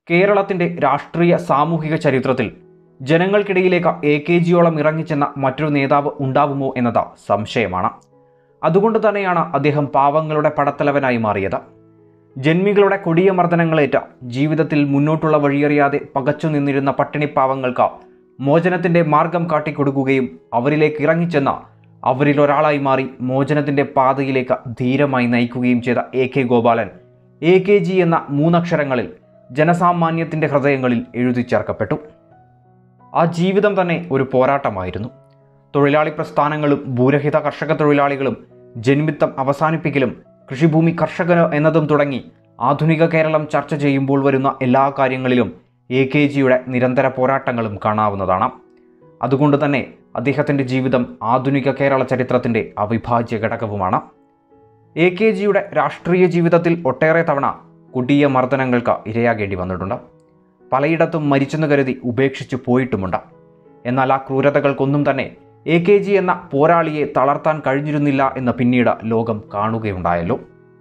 കേരളത്തിൻ്റെ രാഷ്ട്രീയ സാമൂഹിക ചരിത്രത്തിൽ ജനങ്ങൾക്കിടയിലേക്ക് എ കെ ജിയോളം ഇറങ്ങിച്ചെന്ന മറ്റൊരു നേതാവ് ഉണ്ടാവുമോ എന്നത് സംശയമാണ് അതുകൊണ്ട് തന്നെയാണ് അദ്ദേഹം പാവങ്ങളുടെ പടത്തലവനായി മാറിയത് ജന്മികളുടെ കൊടിയ മർദ്ദനങ്ങളേറ്റ ജീവിതത്തിൽ മുന്നോട്ടുള്ള വഴിയറിയാതെ പകച്ചു നിന്നിരുന്ന പട്ടിണിപ്പാവങ്ങൾക്ക് മോചനത്തിൻ്റെ മാർഗം കാട്ടിക്കൊടുക്കുകയും അവരിലേക്ക് ഇറങ്ങിച്ചെന്ന അവരിൽ ഒരാളായി മാറി മോചനത്തിൻ്റെ പാതയിലേക്ക് ധീരമായി നയിക്കുകയും ചെയ്ത A K Gopalan A K G എന്ന മൂന്നക്ഷരങ്ങളിൽ ജനസാമാന്യത്തിൻ്റെ ഹൃദയങ്ങളിൽ എഴുതി ചേർക്കപ്പെട്ടു ആ ജീവിതം തന്നെ ഒരു പോരാട്ടമായിരുന്നു തൊഴിലാളി പ്രസ്ഥാനങ്ങളും ഭൂരഹിത കർഷക തൊഴിലാളികളും ജന്മിത്തം അവസാനിപ്പിക്കലും കൃഷിഭൂമി കർഷകന് എന്നതും തുടങ്ങി ആധുനിക കേരളം ചർച്ച ചെയ്യുമ്പോൾ വരുന്ന എല്ലാ കാര്യങ്ങളിലും എ കെ ജിയുടെ നിരന്തര പോരാട്ടങ്ങളും കാണാവുന്നതാണ് അതുകൊണ്ട് തന്നെ അദ്ദേഹത്തിൻ്റെ ജീവിതം ആധുനിക കേരള ചരിത്രത്തിൻ്റെ അവിഭാജ്യ ഘടകവുമാണ് എ കെ ജിയുടെ രാഷ്ട്രീയ ജീവിതത്തിൽ ഒട്ടേറെ തവണ കൊടിയ മർദ്ദനങ്ങൾക്ക് ഇരയാകേണ്ടി വന്നിട്ടുണ്ട് പലയിടത്തും മരിച്ചെന്ന് കരുതി ഉപേക്ഷിച്ചു പോയിട്ടുമുണ്ട് എന്നാൽ ആ ക്രൂരതകൾക്കൊന്നും തന്നെ എ കെ ജി എന്ന പോരാളിയെ തളർത്താൻ കഴിഞ്ഞിരുന്നില്ല എന്ന് പിന്നീട് ലോകം കാണുകയുണ്ടായല്ലോ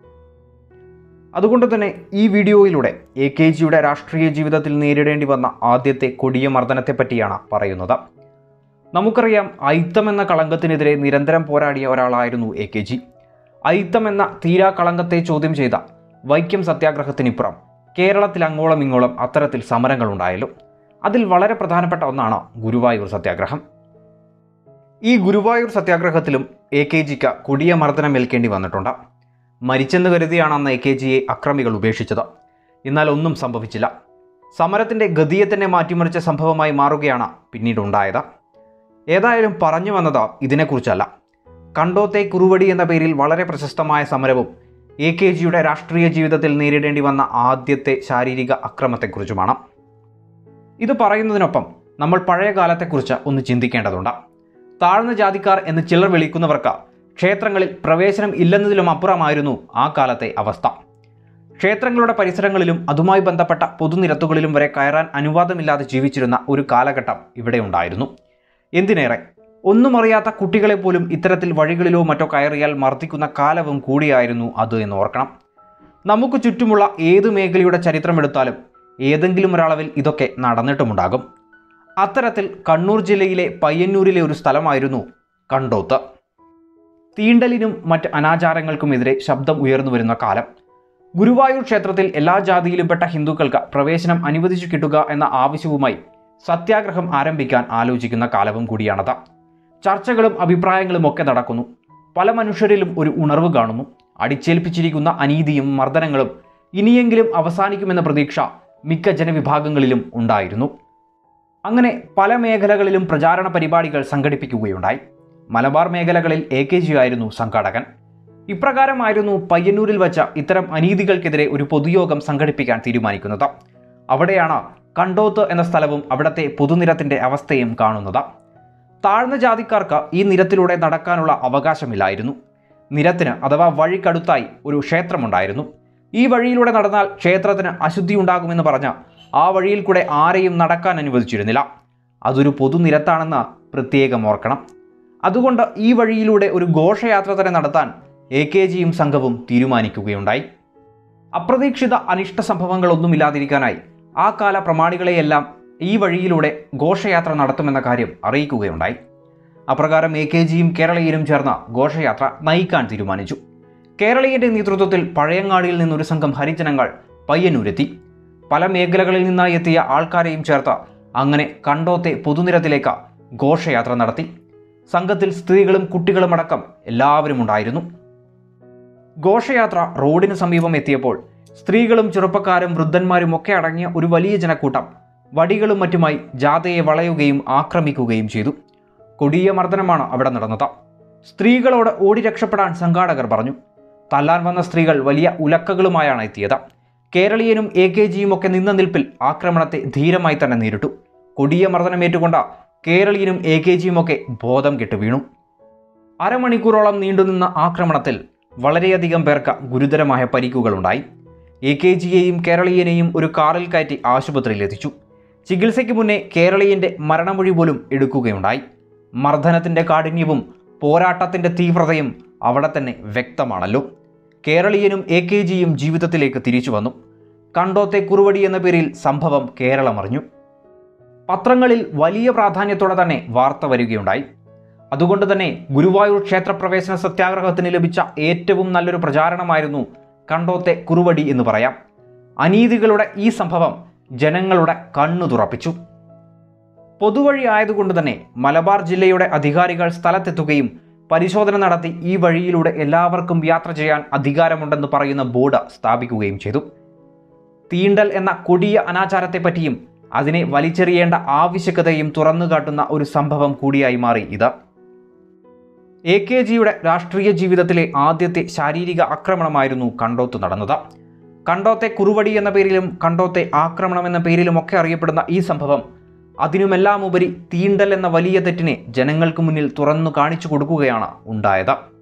അതുകൊണ്ട് തന്നെ ഈ വീഡിയോയിലൂടെ എ കെ ജിയുടെ രാഷ്ട്രീയ ജീവിതത്തിൽ നേരിടേണ്ടി വന്ന ആദ്യത്തെ കൊടിയ മർദ്ദനത്തെപ്പറ്റിയാണ് പറയുന്നത് നമുക്കറിയാം ഐത്തം എന്ന കളങ്കത്തിനെതിരെ നിരന്തരം പോരാടിയ ഒരാളായിരുന്നു എ കെ ജി ഐത്തം എന്ന തീരാ കളങ്കത്തെ ചോദ്യം ചെയ്ത വൈക്കം സത്യാഗ്രഹത്തിനിപ്പുറം കേരളത്തിൽ അങ്ങോളം ഇങ്ങോളം അത്തരത്തിൽ സമരങ്ങളുണ്ടായല്ലോ അതിൽ വളരെ പ്രധാനപ്പെട്ട ഒന്നാണ് ഗുരുവായൂർ സത്യാഗ്രഹം ഈ ഗുരുവായൂർ സത്യാഗ്രഹത്തിലും എ കെ ജിക്ക് കൊടിയ മർദ്ദനം ഏൽക്കേണ്ടി വന്നിട്ടുണ്ട് മരിച്ചെന്ന് കരുതിയാണ് അന്ന് എ കെ ജിയെ അക്രമികൾ ഉപേക്ഷിച്ചത് എന്നാൽ ഒന്നും സംഭവിച്ചില്ല സമരത്തിൻ്റെ ഗതിയെ തന്നെ മാറ്റിമറിച്ച സംഭവമായി മാറുകയാണ് പിന്നീട് ഉണ്ടായത് ഏതായാലും പറഞ്ഞു വന്നത് ഇതിനെക്കുറിച്ചല്ല കണ്ടോത്തെ കുറുവടി എന്ന പേരിൽ വളരെ പ്രശസ്തമായ സമരവും എ കെ ജിയുടെ രാഷ്ട്രീയ ജീവിതത്തിൽ നേരിടേണ്ടി വന്ന ആദ്യത്തെ ശാരീരിക അക്രമത്തെക്കുറിച്ചുമാണ് ഇത് പറയുന്നതിനൊപ്പം നമ്മൾ പഴയ കാലത്തെക്കുറിച്ച് ഒന്ന് ചിന്തിക്കേണ്ടതുണ്ട് താഴ്ന്ന ജാതിക്കാർ എന്ന് ചിലർ വിളിക്കുന്നവർക്ക് ക്ഷേത്രങ്ങളിൽ പ്രവേശനം ഇല്ലെന്നതിലും അപ്പുറമായിരുന്നു ആ കാലത്തെ അവസ്ഥ ക്ഷേത്രങ്ങളുടെ പരിസരങ്ങളിലും അതുമായി ബന്ധപ്പെട്ട പൊതുനിരത്തുകളിലും വരെ കയറാൻ അനുവാദമില്ലാതെ ജീവിച്ചിരുന്ന ഒരു കാലഘട്ടം ഇവിടെ ഉണ്ടായിരുന്നു എന്തിനേറെ ഒന്നും അറിയാത്ത കുട്ടികളെ പോലും ഇത്തരത്തിൽ വഴികളിലോ മറ്റോ കയറിയാൽ മർദ്ദിക്കുന്ന കാലവും കൂടിയായിരുന്നു അത് എന്ന് ഓർക്കണം നമുക്ക് ചുറ്റുമുള്ള ഏത് മേഖലയുടെ ചരിത്രമെടുത്താലും ഏതെങ്കിലും ഒരളവിൽ ഇതൊക്കെ നടന്നിട്ടുമുണ്ടാകും അത്തരത്തിൽ കണ്ണൂർ ജില്ലയിലെ പയ്യന്നൂരിലെ ഒരു സ്ഥലമായിരുന്നു കണ്ടോത്ത് തീണ്ടലിനും മറ്റ് അനാചാരങ്ങൾക്കുമെതിരെ ശബ്ദം ഉയർന്നു വരുന്ന കാലം ഗുരുവായൂർ ക്ഷേത്രത്തിൽ എല്ലാ ജാതിയിലും പെട്ട ഹിന്ദുക്കൾക്ക് പ്രവേശനം അനുവദിച്ചു കിട്ടുക എന്ന ആവശ്യവുമായി സത്യാഗ്രഹം ആരംഭിക്കാൻ ആലോചിക്കുന്ന കാലവും കൂടിയാണത് ചർച്ചകളും അഭിപ്രായങ്ങളും ഒക്കെ നടക്കുന്നു പല മനുഷ്യരിലും ഒരു ഉണർവ് കാണുന്നു അടിച്ചേൽപ്പിച്ചിരിക്കുന്ന അനീതിയും മർദ്ദനങ്ങളും ഇനിയെങ്കിലും അവസാനിക്കുമെന്ന പ്രതീക്ഷ മിക്ക ജനവിഭാഗങ്ങളിലും ഉണ്ടായിരുന്നു അങ്ങനെ പല മേഖലകളിലും പ്രചാരണ പരിപാടികൾ സംഘടിപ്പിക്കുകയുണ്ടായി മലബാർ മേഖലകളിൽ എ കെ ജി ആയിരുന്നു സംഘാടകൻ ഇപ്രകാരമായിരുന്നു പയ്യന്നൂരിൽ വച്ച ഇത്തരം അനീതികൾക്കെതിരെ ഒരു പൊതുയോഗം സംഘടിപ്പിക്കാൻ തീരുമാനിക്കുന്നത് അവിടെയാണ് കണ്ടോത്ത് എന്ന സ്ഥലവും അവിടത്തെ പൊതുനിരത്തിൻ്റെ അവസ്ഥയും കാണുന്നത് താഴ്ന്ന ജാതിക്കാർക്ക് ഈ നിരത്തിലൂടെ നടക്കാനുള്ള അവകാശമില്ലായിരുന്നു നിരത്തിന് അഥവാ വഴിക്കടുത്തായി ഒരു ക്ഷേത്രമുണ്ടായിരുന്നു ഈ വഴിയിലൂടെ നടന്നാൽ ക്ഷേത്രത്തിന് അശുദ്ധി ഉണ്ടാകുമെന്ന് പറഞ്ഞ് ആ വഴിയിൽ കൂടെ ആരെയും നടക്കാൻ അനുവദിച്ചിരുന്നില്ല അതൊരു പൊതുനിരത്താണെന്ന് പ്രത്യേകം ഓർക്കണം അതുകൊണ്ട് ഈ വഴിയിലൂടെ ഒരു ഘോഷയാത്ര തന്നെ നടത്താൻ എ കെ ജിയും സംഘവും തീരുമാനിക്കുകയുണ്ടായി അപ്രതീക്ഷിത അനിഷ്ട സംഭവങ്ങളൊന്നുമില്ലാതിരിക്കാനായി ആ കാല പ്രമാണികളെയെല്ലാം ഈ വഴിയിലൂടെ ഘോഷയാത്ര നടത്തുമെന്ന കാര്യം അറിയിക്കുകയുണ്ടായി അപ്രകാരം എ കെ ജിയും കേരളീയരും ചേർന്ന ഘോഷയാത്ര നയിക്കാൻ തീരുമാനിച്ചു കേരളീയന്റെ നേതൃത്വത്തിൽ പഴയങ്ങാടിയിൽ നിന്നൊരു സംഘം ഹരിജനങ്ങൾ പയ്യന്നൂരെത്തി പല മേഖലകളിൽ നിന്നായി എത്തിയ ആൾക്കാരെയും ചേർത്ത് അങ്ങനെ കണ്ടോത്തെ പൊതുനിരത്തിലേക്ക് ഘോഷയാത്ര നടത്തി സംഘത്തിൽ സ്ത്രീകളും കുട്ടികളും അടക്കം എല്ലാവരും ഉണ്ടായിരുന്നു ഘോഷയാത്ര റോഡിന് സമീപം എത്തിയപ്പോൾ സ്ത്രീകളും ചെറുപ്പക്കാരും വൃദ്ധന്മാരും ഒക്കെ അടങ്ങിയ ഒരു വലിയ ജനക്കൂട്ടം വടികളും മറ്റുമായി ജാഥയെ വളയുകയും ആക്രമിക്കുകയും ചെയ്തു കൊടിയ മർദ്ദനമാണ് അവിടെ നടന്നത് സ്ത്രീകളോട് ഓടി രക്ഷപ്പെടാൻ സംഘാടകർ പറഞ്ഞു തല്ലാൻ വന്ന സ്ത്രീകൾ വലിയ ഉലക്കകളുമായാണ് എത്തിയത് കേരളീയനും എ കെ ജിയും ഒക്കെ നിന്ന നിൽപ്പിൽ ആക്രമണത്തെ ധീരമായി തന്നെ നേരിട്ടു കൊടിയ മർദ്ദനമേറ്റുകൊണ്ട കേരളീയനും എ കെ ജിയും ഒക്കെ ബോധം കെട്ടു വീണു അരമണിക്കൂറോളം നീണ്ടുനിന്ന ആക്രമണത്തിൽ വളരെയധികം പേർക്ക് ഗുരുതരമായ പരിക്കുകളുണ്ടായി എ കെ ജിയെയും കേരളീയനെയും ഒരു കാറിൽ കയറ്റി ആശുപത്രിയിൽ എത്തിച്ചു ചികിത്സയ്ക്ക് മുന്നേ കേരളീയന്റെ മരണമൊഴി പോലും എടുക്കുകയുണ്ടായി മർദ്ദനത്തിന്റെ കാഠിന്യവും പോരാട്ടത്തിന്റെ തീവ്രതയും അവിടെ തന്നെ വ്യക്തമാണല്ലോ കേരളീയനും എ കെ ജിയും ജീവിതത്തിലേക്ക് തിരിച്ചു വന്നു കണ്ടോത്തെ കുറുവടി എന്ന പേരിൽ സംഭവം കേരളമറിഞ്ഞു പത്രങ്ങളിൽ വലിയ പ്രാധാന്യത്തോടെ തന്നെ വാർത്ത വരികയുണ്ടായി അതുകൊണ്ട് തന്നെ ഗുരുവായൂർ ക്ഷേത്രപ്രവേശന സത്യാഗ്രഹത്തിന് ലഭിച്ച ഏറ്റവും നല്ലൊരു പ്രചാരണമായിരുന്നു കണ്ടോത്തെ കുറുവടി എന്ന് പറയാം അനീതികളുടെ ഈ സംഭവം ജനങ്ങളുടെ കണ്ണു തുറപ്പിച്ചു പൊതുവഴി ആയതുകൊണ്ട് തന്നെ മലബാർ ജില്ലയുടെ അധികാരികൾ സ്ഥലത്തെത്തുകയും പരിശോധന നടത്തി ഈ വഴിയിലൂടെ എല്ലാവർക്കും യാത്ര ചെയ്യാൻ അധികാരമുണ്ടെന്ന് പറയുന്ന ബോർഡ് സ്ഥാപിക്കുകയും ചെയ്തു തീണ്ടൽ എന്ന കൊടിയ അനാചാരത്തെപ്പറ്റിയും അതിനെ വലിച്ചെറിയേണ്ട ആവശ്യകതയും തുറന്നു കാട്ടുന്ന ഒരു സംഭവം കൂടിയായി മാറി ഇത് എ കെ ജിയുടെ രാഷ്ട്രീയ ജീവിതത്തിലെ ആദ്യത്തെ ശാരീരിക ആക്രമണമായിരുന്നു കണ്ടോത്ത് നടന്നത് കണ്ടോത്തെ കുറുവടി എന്ന പേരിലും കണ്ടോത്തെ ആക്രമണം എന്ന പേരിലുമൊക്കെ അറിയപ്പെടുന്ന ഈ സംഭവം അതിനുമെല്ലാം ഉപരി തീണ്ടൽ എന്ന വലിയ തെറ്റിനെ ജനങ്ങൾക്ക് മുന്നിൽ തുറന്നു കാണിച്ചു കൊടുക്കുകയാണ് ഉണ്ടായത്